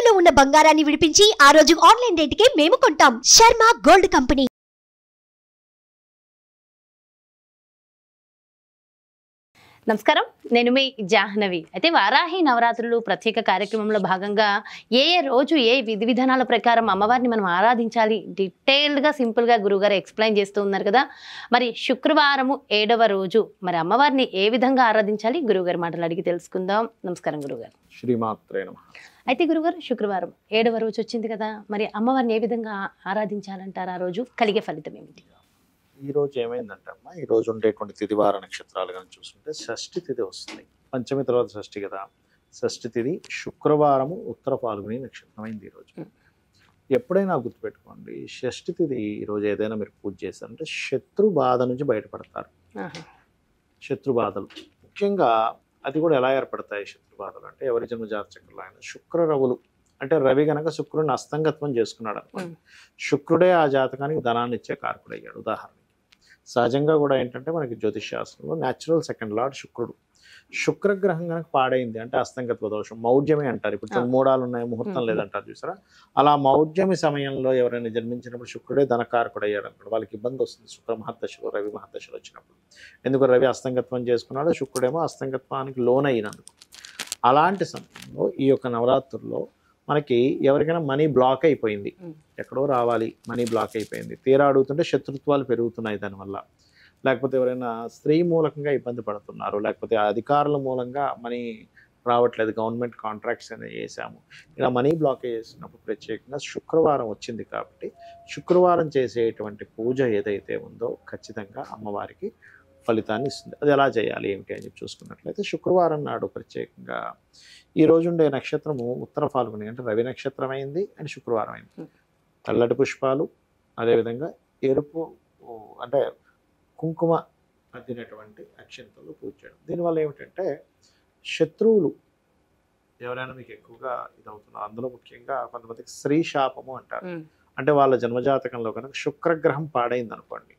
తాకట్టులో ఉన్న బంగారాన్ని విడిపించి ఆ రోజు ఆన్లైన్ రేటుకే మేము కొంటాం శర్మ గోల్డ్ కంపెనీ నమస్కారం నేను మీ జాహ్నవి అయితే వారాహి నవరాత్రులు ప్రత్యేక కార్యక్రమంలో భాగంగా ఏ ఏ రోజు ఏ విధి విధానాల ప్రకారం అమ్మవారిని మనం ఆరాధించాలి డీటెయిల్డ్గా సింపుల్గా గురుగారు ఎక్స్ప్లెయిన్ చేస్తూ ఉన్నారు కదా మరి శుక్రవారము ఏడవ రోజు మరి అమ్మవారిని ఏ విధంగా ఆరాధించాలి గురుగారి మాటలు అడిగి తెలుసుకుందాం నమస్కారం గురుగారు శ్రీమాత్రే నమ అయితే గురుగారు శుక్రవారం ఏడవ రోజు వచ్చింది కదా మరి అమ్మవారిని ఏ విధంగా ఆరాధించాలంటారు ఆ రోజు కలిగే ఫలితం ఏమిటి ఈ రోజు ఏమైందంటే అమ్మా ఈ రోజు ఉండేటువంటి తిదివార నక్షత్రాలు కానీ చూస్తుంటే షష్ఠి తిథి వస్తుంది పంచమి తర్వాత షష్ఠి కదా షష్ఠి తిథి శుక్రవారము ఉత్తర పాల్గొని నక్షత్రం అయింది ఈ రోజు Hmm. ఎప్పుడైనా గుర్తుపెట్టుకోండి షష్ఠి తిథి ఈ రోజు ఏదైనా మీరు పూజ చేశారంటే శత్రు బాధ నుంచి బయటపడతారు ఆహా. శత్రు బాధలు ముఖ్యంగా అది కూడా ఎలా ఏర్పడతాయి శత్రు బాధలు అంటే ఎవరి జన్మ జాతకంలో ఆయన శుక్ర రవులు అంటే రవి గనక శుక్రుడిని అస్తంగత్వం చేసుకున్నాడు అనుకోండి శుక్రుడే ఆ జాతకానికి ధనాన్ని ఇచ్చే కారకుడు అయ్యాడు ఉదాహరణకి సహజంగా కూడా ఏంటంటే మనకి జ్యోతిష్ శాస్త్రంలో న్యాచురల్ సెకండ్ లార్డ్ శుక్రుడు శుక్రగ్రహం కనుక పాడైంది అంటే అస్తంగత్వ దోషం మౌఢ్యమే అంటారు ఇప్పుడు ఆ. మూడాలు ఉన్నాయి ముహూర్తం మ్మ్. లేదంటారు చూసారా అలా మౌఢ్యమి సమయంలో ఎవరైనా జన్మించినప్పుడు శుక్రుడే ధనకారకుడు అయ్యాడు అనుకోండి వాళ్ళకి ఇబ్బంది వస్తుంది శుక్ర మహర్దశలో రవి మహర్దశలు వచ్చినప్పుడు ఎందుకు రవి అస్తంగత్వం చేసుకున్నాడు శుక్రుడేమో అస్తంగత్వానికి లోనైనందుకు అలాంటి సమయంలో ఈ యొక్క నవరాత్రుల్లో మనకి ఎవరికైనా మనీ బ్లాక్ అయిపోయింది మ్మ్. ఎక్కడో రావాలి మనీ బ్లాక్ అయిపోయింది తీరా అడుగుతుంటే శత్రుత్వాలు పెరుగుతున్నాయి దానివల్ల లేకపోతే ఎవరైనా స్త్రీ మూలకంగా ఇబ్బంది పడుతున్నారు లేకపోతే అధికారుల మూలంగా మనీ రావట్లేదు గవర్నమెంట్ కాంట్రాక్ట్స్ అనేవి చేసాము ఇలా మనీ బ్లాక్ చేసినప్పుడు ప్రత్యేకంగా శుక్రవారం వచ్చింది కాబట్టి శుక్రవారం చేసేటువంటి పూజ ఏదైతే ఉందో ఖచ్చితంగా అమ్మవారికి ఫలితాన్ని ఇస్తుంది అది ఎలా చేయాలి ఏమిటి అని చెప్పి చూసుకున్నట్లయితే శుక్రవారం నాడు ప్రత్యేకంగా ఈ రోజు ఉండే నక్షత్రము ఉత్తర ఫాల్గుని అంటే రవి నక్షత్రం అయింది అండ్ శుక్రవారం అయింది Hmm. తెల్లటి పుష్పాలు అదేవిధంగా ఎరుపు ఓ, అంటే కుంకుమ అద్దినటువంటి అక్షంతలు పూజ చేయడం దీనివల్ల ఏమిటంటే శత్రువులు ఎవరైనా మీకు ఎక్కువగా ఇదవుతున్నారు అందులో ముఖ్యంగా కొంతమందికి స్త్రీ శాపము అంటారు ఉమ్. అంటే వాళ్ళ జన్మజాతకంలో కనుక శుక్రగ్రహం పాడైంది అనుకోండి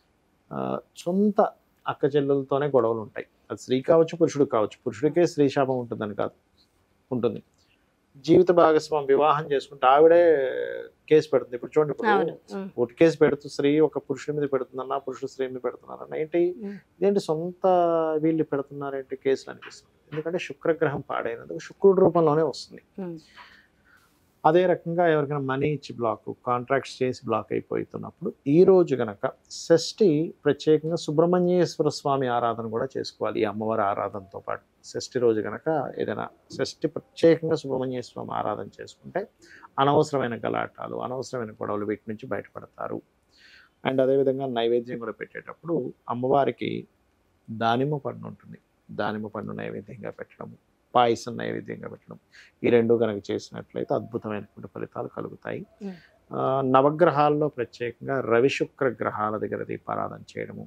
ఆ, సొంత అక్క చెల్లెలతోనే గొడవలు ఉంటాయి అది స్త్రీ కావచ్చు పురుషుడు కావచ్చు పురుషుడికే స్త్రీ శాపం ఉంటుందని కాదు ఉంటుంది జీవిత భాగస్వామి వివాహం చేసుకుంటే ఆవిడే కేసు పెడుతుంది ఇప్పుడు చూడండి ఇప్పుడు అవును ఉమ్. ఒకటి కేసు పెడుతూ స్త్రీ ఒక పురుషుడి మీద పెడుతుందన్నా పురుషుడు స్త్రీ మీద పెడుతున్నారన్న ఏంటి ఉమ్. ఇదేంటి సొంత వీళ్ళు పెడుతున్నారేంటి కేసులు అనిపిస్తుంది ఎందుకంటే శుక్రగ్రహం పాడైనందుకు శుక్రుడి రూపంలోనే వస్తుంది ఉమ్. అదే రకంగా ఎవరికైనా మనీ ఇచ్చి బ్లాక్ కాంట్రాక్ట్స్ చేసి బ్లాక్ అయిపోతున్నప్పుడు ఈ రోజు గనక షష్ఠి ప్రత్యేకంగా సుబ్రహ్మణ్యేశ్వర స్వామి ఆరాధన కూడా చేసుకోవాలి ఈ అమ్మవారి ఆరాధనతో పాటు షష్ఠి రోజు గనక ఏదైనా షష్ఠి ప్రత్యేకంగా సుబ్రహ్మణ్యేశ్వర స్వామి ఆరాధన చేసుకుంటే అనవసరమైన గలాటాలు అనవసరమైన గొడవలు వీటి నుంచి బయటపడతారు అండ్ అదేవిధంగా నైవేద్యం కూడా పెట్టేటప్పుడు అమ్మవారికి దానిమ్మ పండు ఉంటుంది దానిమ్మ పండు నైవేద్యంగా పెట్టడం పాయసం నైవేద్యంగా పెట్టడం ఈ రెండు కనుక చేసినట్లయితే అద్భుతమైనటువంటి ఫలితాలు కలుగుతాయి Mm. ఆ, నవగ్రహాల్లో ప్రత్యేకంగా రవి శుక్ర గ్రహాల దగ్గర దీపారాధన చేయడము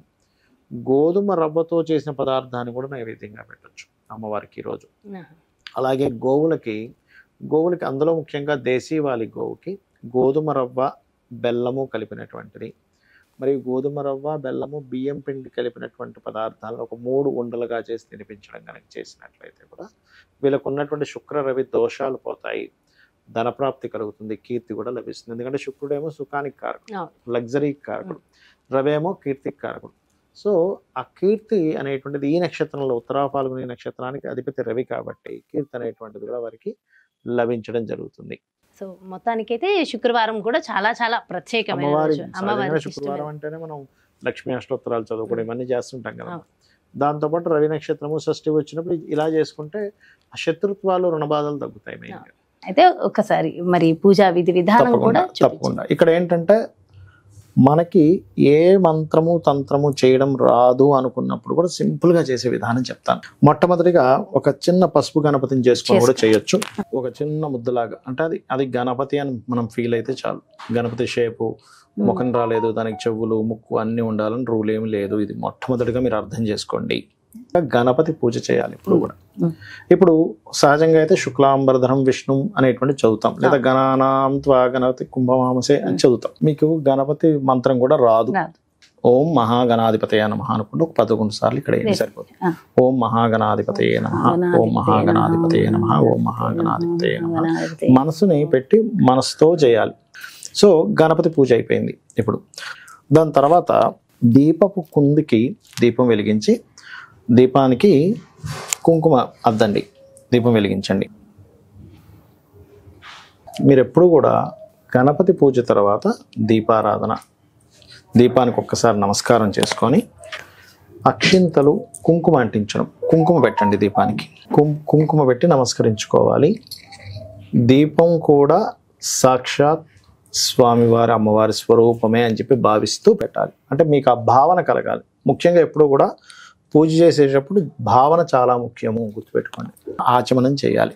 గోధుమ రవ్వతో చేసిన పదార్థాన్ని కూడా నైవేద్యంగా పెట్టచ్చు అమ్మవారికి ఈరోజు ఆహా. అలాగే గోవులకి గోవులకి అందులో ముఖ్యంగా దేశీవాలి గోవుకి గోధుమ రవ్వ బెల్లము కలిపినటువంటిది మరియు గోధుమ రవ్వ బెల్లము బియ్యం పిండి కలిపినటువంటి పదార్థాలను ఒక మూడు ఉండలుగా చేసి తినిపించడం కనుక చేసినట్లయితే కూడా వీళ్ళకు ఉన్నటువంటి శుక్ర రవి దోషాలు పోతాయి ధనప్రాప్తి కలుగుతుంది కీర్తి కూడా లభిస్తుంది ఎందుకంటే శుక్రుడేమో సుఖానికి కారకుడు అవును. లగ్జరీకి కారకుడు రవేమో కీర్తికి కారకుడు సో ఆ కీర్తి అనేటువంటిది ఈ నక్షత్రంలో ఉత్తరా పాల్గొనే నక్షత్రానికి అధిపతి రవి కాబట్టి కీర్తి అనేటువంటిది కూడా వారికి లభించడం జరుగుతుంది సో మొత్తానికైతే శుక్రవారం కూడా చాలా చాలా ప్రత్యేకమైన అమ్మవారి రోజు సహజంగా అమ్మవారికి శుక్రవారం ఇష్టమైన అంటేనే మనం లక్ష్మీ అష్టోత్తరాలు చదువుకోవడం ఇవన్నీ చేస్తుంటాం కదా అవును. దాంతోపాటు రవి నక్షత్రము షష్ఠి వచ్చినప్పుడు ఇలా చేసుకుంటే ఆ శత్రుత్వాలు రుణబాధలు తగ్గుతాయి మెయిన్గా అయితే ఒకసారి మరి పూజా విధి విధానం కూడా తప్పకుండా చూపించండి తప్పకుండా ఇక్కడ ఏంటంటే మనకి ఏ మంత్రము తంత్రము చేయడం రాదు అనుకున్నప్పుడు కూడా సింపుల్ గా చేసే విధానం చెప్తాను మొట్టమొదటిగా ఒక చిన్న పసుపు గణపతిని చేసుకొని కూడా చేయొచ్చు ఒక చిన్న ముద్దలాగా అంటే అది అది గణపతి అని మనం ఫీల్ అయితే చాలు గణపతి షేపు ముఖం రాలేదు దానికి చెవులు ముక్కు అన్ని ఉండాలని రూల్ ఏమి లేదు ఇది మొట్టమొదటిగా మీరు అర్థం చేసుకోండి గణపతి పూజ చేయాలి ఇప్పుడు కూడా మ్మ్. ఇప్పుడు సహజంగా అయితే శుక్లాంబరధరం విష్ణు అనేటువంటి చదువుతాం లేదా గణానాం త్వా గణపతి కుంభమామసే అని చదువుతాం మీకు గణపతి మంత్రం కూడా రాదు రాదు. ఓం మహాగణాధిపతయ నమ అనుకుంటూ ఒక పదకొండు సార్లు ఇక్కడ ఏం సరిపోతుంది ఆ. ఓం మహాగణాధిపతయ నమ ఓం మహాగణాధిపతయ నమ ఓం మహాగణాధిపతయ నమ మనసుని పెట్టి మనసుతో చేయాలి సో గణపతి పూజ అయిపోయింది ఇప్పుడు దాని తర్వాత దీపపు కుందికి దీపం వెలిగించి దీపానికి కుంకుమ అద్దండి దీపం వెలిగించండి మీరు ఎప్పుడు కూడా గణపతి పూజ తర్వాత దీపారాధన దీపానికి ఒక్కసారి నమస్కారం చేసుకొని అక్షింతలు కుంకుమ అంటించడం కుంకుమ పెట్టండి దీపానికి కుం కుంకుమ పెట్టి నమస్కరించుకోవాలి దీపం కూడా సాక్షాత్ స్వామివారి అమ్మవారి స్వరూపమే అని చెప్పి భావిస్తూ పెట్టాలి అంటే మీకు ఆ భావన కలగాలి ముఖ్యంగా ఎప్పుడు కూడా పూజ చేసేటప్పుడు భావన చాలా ముఖ్యము గుర్తుపెట్టుకోండి ఆచమనం చేయాలి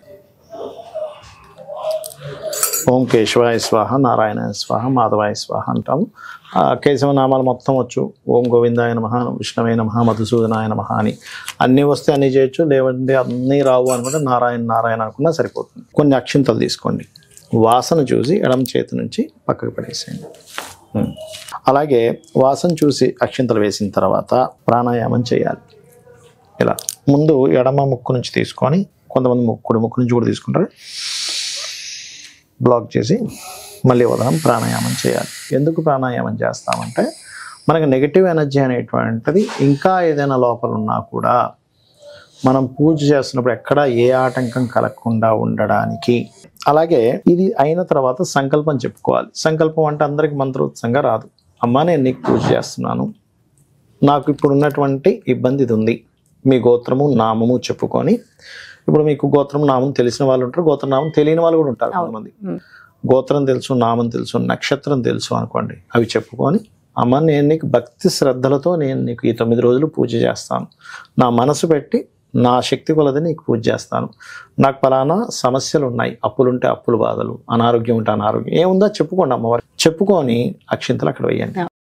ఓం కేశవాయ స్వాహ నారాయణాయ స్వాహ మాధవాయ స్వాహ అంటాము ఆ కేశవ నామాలు మొత్తం వచ్చు ఓం గోవిందాయ నమ విష్ణవే నమ మధుసూదనాయ నమ అని అన్నీ వస్తే అన్నీ చేయొచ్చు లేవంటే అన్నీ రావు అనుకుంటే నారాయణ నారాయణ అనుకున్నా సరిపోతుంది కొన్ని అక్షింతలు తీసుకోండి వాసన చూసి ఎడమ చేతి నుంచి పక్కకు పడేసేయండి ఉం. అలాగే వాసన చూసి అక్షింతలు వేసిన తర్వాత ప్రాణాయామం చేయాలి ఇలా ముందు ఎడమ ముక్కు నుంచి తీసుకొని కొంతమంది ముక్కుడు ముక్కు నుంచి కూడా తీసుకుంటారు బ్లాక్ చేసి మళ్ళీ ఉదయం ప్రాణాయామం చేయాలి ఎందుకు ప్రాణాయామం చేస్తామంటే మనకి నెగిటివ్ ఎనర్జీ అనేటువంటిది ఇంకా ఏదైనా లోపల ఉన్నా కూడా మనం పూజ చేస్తున్నప్పుడు ఎక్కడ ఏ ఆటంకం కలగకుండా ఉండడానికి అలాగే ఇది అయిన తర్వాత సంకల్పం చెప్పుకోవాలి సంకల్పం అంటే అందరికి మంత్రోత్సంగా రాదు అమ్మా నేను నీకు పూజ చేస్తున్నాను నాకు ఇప్పుడు ఉన్నటువంటి ఇబ్బంది ఇది ఉంది మీ గోత్రము నామము చెప్పుకొని ఇప్పుడు మీకు గోత్రం నామం తెలిసిన వాళ్ళు ఉంటారు గోత్ర నామం తెలియని వాళ్ళు కూడా ఉంటారు కొంతమంది ఉం. గోత్రం తెలుసు నామం తెలుసు నక్షత్రం తెలుసు అనుకోండి అవి చెప్పుకొని అమ్మ నేను నీకు భక్తి శ్రద్ధలతో నేను నీకు ఈ తొమ్మిది రోజులు పూజ చేస్తాను నా మనసు పెట్టి నా శక్తి కొలది నీకు పూజ చేస్తాను నాకు పలానా సమస్యలు ఉన్నాయి అప్పులుంటే అప్పులు బాధలు అనారోగ్యం ఉంటే అనారోగ్యం ఏముందో చెప్పుకోండి అమ్మవారు చెప్పుకొని అక్షింతలు అక్కడ వేయండి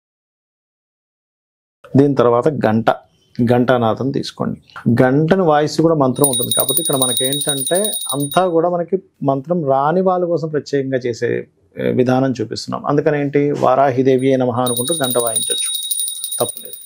దీని తర్వాత గంట గంటానాథం తీసుకోండి గంటని వాయిస్ కూడా మంత్రం ఉంటుంది కాకపోతే ఇక్కడ మనకి ఏంటంటే అంతా కూడా మనకి మంత్రం రాని వాళ్ళ కోసం ప్రత్యేకంగా చేసే ఏ, విధానం చూపిస్తున్నాం అందుకని ఏంటి వారాహిదేవి నమః అనుకుంటూ గంట వాయించవచ్చు తప్పులేదు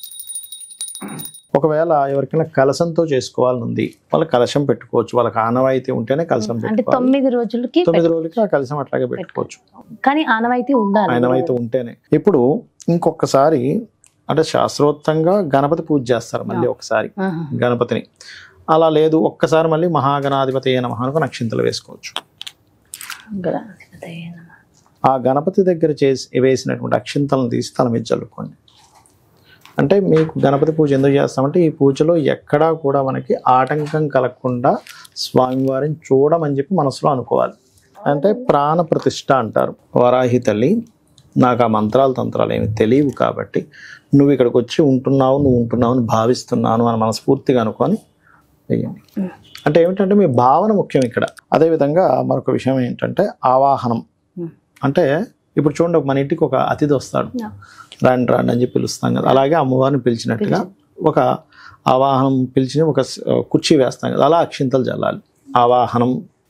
ఒకవేళ ఎవరికైనా కలశంతో చేసుకోవాలని ఉంది వాళ్ళ కలశం పెట్టుకోవచ్చు వాళ్ళకి ఆనవాయితీ ఉంటేనే కలశం అంటే పెట్టుకోవాలి తొమ్మిది రోజులకి తొమ్మిది రోజులకి ఆ కలశం అట్లాగే పెట్టుకోవచ్చు కానీ ఆనవాయితీ ఉండాలి ఆయనమైతే ఉంటేనే ఇప్పుడు ఇంకొకసారి అంటే శాస్త్రోక్తంగా గణపతి పూజ చేస్తారు మళ్ళీ ఒకసారి ఆహా. గణపతిని అలా లేదు ఒక్కసారి మళ్ళీ మహాగణాధిపతి నమః అనుకుని అక్షింతలు వేసుకోవచ్చు గణాధిపతయే నమః. ఆ గణపతి దగ్గర చేసి వేసినటువంటి అక్షింతలను తీసి తల మీద చల్లుకోండి అంటే మీకు గణపతి పూజ ఎందుకు చేస్తామంటే ఈ పూజలో ఎక్కడా కూడా మనకి ఆటంకం కలగకుండా స్వామివారిని చూడమని చెప్పి మనసులో అనుకోవాలి అంటే ప్రాణ ప్రతిష్ట అంటారు వరాహి తల్లి నాకు ఆ మంత్రాలు తంత్రాలు ఏమి తెలియవు కాబట్టి నువ్వు ఇక్కడికి వచ్చి ఉంటున్నావు నువ్వు ఉంటున్నావు అని భావిస్తున్నాను అని మనస్ఫూర్తిగా అనుకొని వెయ్యండి అంటే ఏమిటంటే మీ భావన ముఖ్యం ఇక్కడ అదేవిధంగా మరొక విషయం ఏంటంటే ఆవాహనం Hmm. అంటే ఇప్పుడు చూడండి మన ఇంటికి ఒక అతిథి వస్తాడు Yeah. రండి రండి అని చెప్పి పిలుస్తాం కదా అలాగే అమ్మవారిని పిలిచినట్టుగా ఒక ఆవాహనం పిలిచి ఒక స- కుర్చీ వేస్తాం కదా అలా అక్షింతలు చల్లాలి ఆవాహనం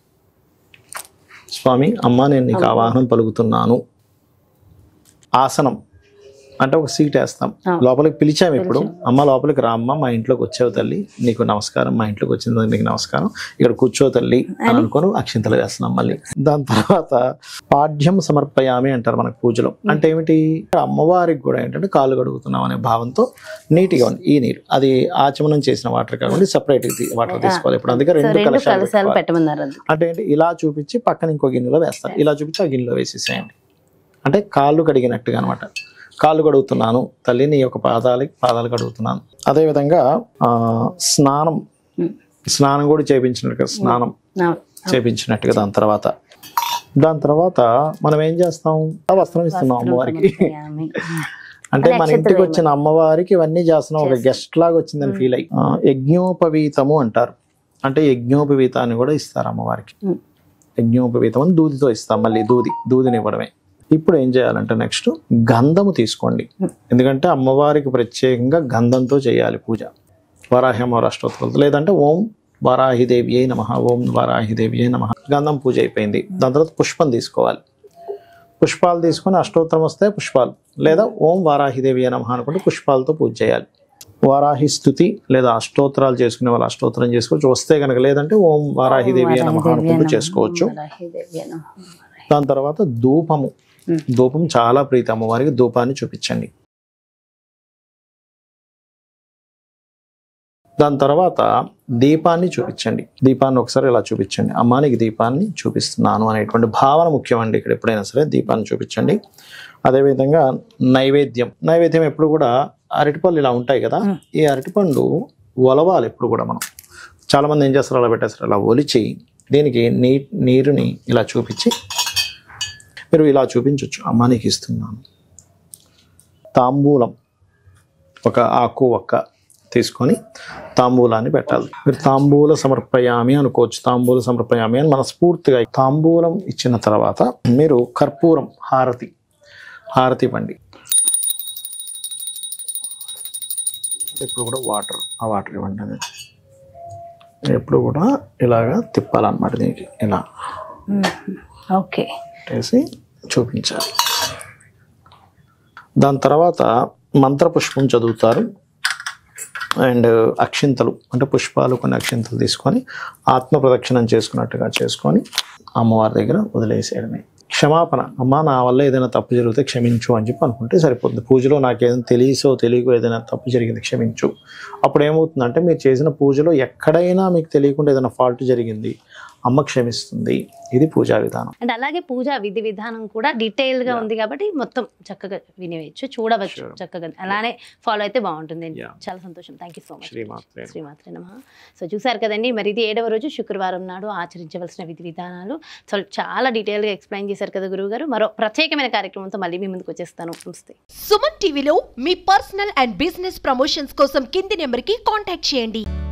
స్వామి అమ్మ నేను నీకు ఆవాహనం పలుకుతున్నాను ఆసనం అంటే ఒక సీట్ వేస్తాం ఆ. లోపలికి పిలిచాము ఇప్పుడు అమ్మ లోపలికి రా అమ్మ మా ఇంట్లోకి వచ్చావు తల్లి నీకు నమస్కారం మా ఇంట్లోకి వచ్చిన నీకు నమస్కారం ఇక్కడ కూర్చో తల్లి అని అనుకొని అక్షింతలు వేస్తున్నాం మళ్ళీ దాని తర్వాత పాఠ్యం సమర్పయామి అంటారు మనకు పూజలో అంటే ఏమిటి అమ్మవారికి కూడా ఏంటంటే కాళ్ళు కడుగుతున్నాం అనే భావంతో నీట్గా ఉంది ఈ నీరు అది ఆచమనం చేసిన వాటర్ కాకుండా సపరేట్ వాటర్ తీసుకోవాలి ఇప్పుడు అందుకే సో రెండు రెండు కలశాలు కలశాలు పెట్టుకోవాలి. పెట్టమన్నారు అది అంటే ఏంటి ఇలా చూపించి పక్కన ఇంకో గిన్నెలో వేస్తారు ఇలా చూపించి ఆ గిన్నెలో వేసేసేయండి అంటే కాళ్ళు కడిగినట్టుగా అనమాట కాళ్ళు కడుగుతున్నాను తల్లి నీ యొక్క పాదాలకి పాదాలు కడుగుతున్నాను అదేవిధంగా ఆ, స్నానం Hmm. స్నానం కూడా చేపించినట్టుగా స్నానం నా- చేపించినట్టుగా దాని తర్వాత దాని తర్వాత మనం ఏం చేస్తాం ఆ వస్త్రం ఇస్తున్నాం అమ్మవారికి సమర్పయామి. అంటే అదే మన అక్షతలు ఇంటికి వచ్చిన అమ్మవారికి ఇవన్నీ చేస్తున్నాం ఒక చేస్తాం. గెస్ట్ లాగా వచ్చిందని ఫీల్ అయ్యి ఆ, యజ్ఞోపవీతము అంటారు అంటే యజ్ఞోపవీతాన్ని కూడా ఇస్తారు అమ్మవారికి ఉం. యజ్ఞోపవీతం అని దూదితో ఇస్తాం మళ్ళీ దూది దూదిని ఇవ్వడమే ఇప్పుడు ఏం చేయాలంటే నెక్స్ట్ గంధము తీసుకోండి ఉం. ఎందుకంటే అమ్మవారికి ప్రత్యేకంగా గంధంతో చేయాలి పూజ వరాహి అమ్మవారి అష్టోత్తరాలతో లేదంటే ఓం వరాహిదేవి అయి నమ ఓం వరాహిదేవి అయి నమ గంధం పూజ అయిపోయింది దాని తర్వాత పుష్పం తీసుకోవాలి పుష్పాలు తీసుకొని అష్టోత్తరం వస్తే పుష్పాలు లేదా ఓం వారాహిదేవి నమః అనుకుంటే పుష్పాలతో పూజ చేయాలి వారాహి స్థుతి లేదా అష్టోత్తరాలు చేసుకునే వాళ్ళు అష్టోత్తరం చేసుకోవచ్చు వస్తే కనుక లేదంటే ఓం వారాహిదేవి నమః అనుకుంటూ చేసుకోవచ్చు దాని తర్వాత ధూపము మ్మ్. ధూపం చాలా ప్రీతి అమ్మవారికి ధూపాన్ని చూపించండి దాని తర్వాత దీపాన్ని చూపించండి దీపాన్ని ఒకసారి ఇలా చూపించండి అమ్మా నీకు దీపాన్ని చూపిస్తున్నాను అనేటువంటి భావన ముఖ్యమండి ఇక్కడ ఎప్పుడైనా సరే దీపాన్ని చూపించండి అదేవిధంగా నైవేద్యం నైవేద్యం ఎప్పుడు కూడా అరటిపళ్ళు ఇలా ఉంటాయి కదా మ్మ్. ఈ అరటిపండు ఒలవాలి ఎప్పుడు కూడా మనం చాలా మంది ఏం చేస్తారు అలా పెట్టేస్తారు అలా ఒలిచి దీనికి నీ నీరుని ఇలా చూపించి మీరు ఇలా చూపించవచ్చు అమ్మ నీకు ఇస్తున్నాను తాంబూలం ఒక ఆకు ఒక్క తీసుకొని తాంబూలాన్ని పెట్టాలి మీరు తాంబూల సమర్పయామి అనుకోవచ్చు తాంబూల సమర్పయామి అని మనస్ఫూర్తిగా తాంబూలం ఇచ్చిన తర్వాత మీరు కర్పూరం హారతి హారతి ఇవ్వండి ఎప్పుడు కూడా వాటర్ ఆ వాటర్ ఇవ్వండి అది ఎప్పుడు కూడా ఇలాగా తిప్పాలన్నమాట దీనికి ఇలా ఓకే వేసి చూపించాలి దాని తర్వాత మంత్రపుష్పం చదువుతారు అండ్ అక్షింతలు అంటే పుష్పాలు కొన్ని అక్షింతలు తీసుకొని ఆత్మ ప్రదక్షిణం చేసుకున్నట్టుగా చేసుకొని అమ్మవారి దగ్గర వదిలేసేయడమే క్షమాపణ అమ్మ నా వల్ల ఏదైనా తప్పు జరిగితే క్షమించు అని చెప్పి అనుకుంటే సరిపోతుంది పూజలో నాకు ఏదైనా తెలియసో తెలియకో ఏదైనా తప్పు జరిగింది క్షమించు అప్పుడు ఏమవుతుందంటే మీరు చేసిన పూజలో ఎక్కడైనా మీకు తెలియకుండా ఏదైనా ఫాల్ట్ జరిగింది అమ్మ క్షమిస్తుంది ఇది పూజా విధానం అండ్ అలాగే పూజ విధి విధానం కూడా డీటెయిల్ గా Yeah. ఉంది కాబట్టి మొత్తం చక్కగా వినివేయచ్చు చూడవచ్చు Sure. చక్కగా అలానే ఫాలో అయితే బాగుంటుంది Yeah. చాలా సంతోషం థ్యాంక్ యూ సో మచ్ శ్రీమాత్రే శ్రీమాత్రే నమ సో చూసారు కదండి మరి ఇది ఏడవ రోజు శుక్రవారం నాడు ఆచరించవలసిన విధి విధానాలు సో చాలా డీటెయిల్గా ఎక్స్ప్లెయిన్ చేశారు కదా గురువు గారు మరో ప్రత్యేకమైన కార్యక్రమంతో మళ్ళీ మీ ముందుకు వచ్చేస్తాను నమస్తే సుమన్ టీవీలో మీ పర్సనల్ అండ్ బిజినెస్ ప్రమోషన్స్ కోసం కింది నెంబర్కి కాంటాక్ట్ చేయండి